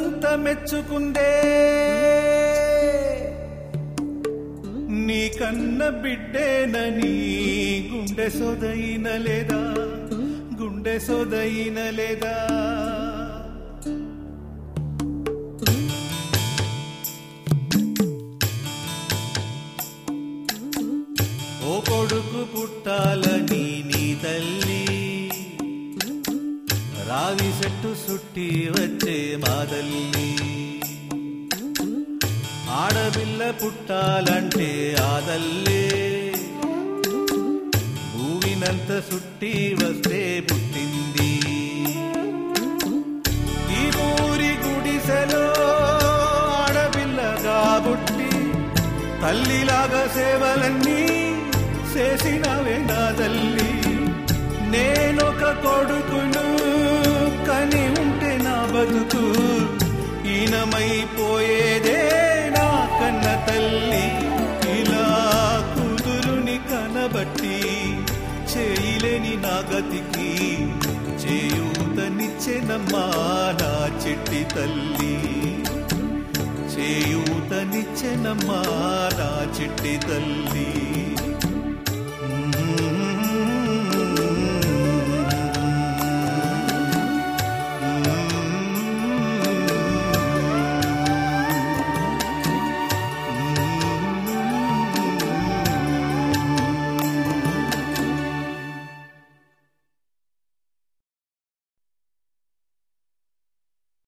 ఊరంతా మెచ్చుకుందే నీ కన్న బిడ్డేనని గుండె సొదయిన లేదా గుండె సొదయిన లేదా ఓ కొడుకు పుట్టాలని నీ తల్లి రావి చెట్టు సుట్టి వచ్చే మాదల్లి ఆడపిల్ల పుట్టాలంటే ఆదల్లే భూమినంత సుట్టి వస్తే పుట్టింది ఈ ఊరి గుడిసెలో ఆడపిల్లగా పుట్టి తల్లిలాగా సేవలన్నీ చేసినవే నా తల్లి నేనొక కొడుకును కని ఉంటే నా బతుకు ఈనమైపోయేదే నా కన్న తల్లి ఇలా కూతురుని కనబట్టి చేయలేని నా గతికి చేయూతనిచ్చెనమ్మా నా చెట్టి తల్లి చేయూతనిచ్చెనమ్మా నా చిట్టి తల్లి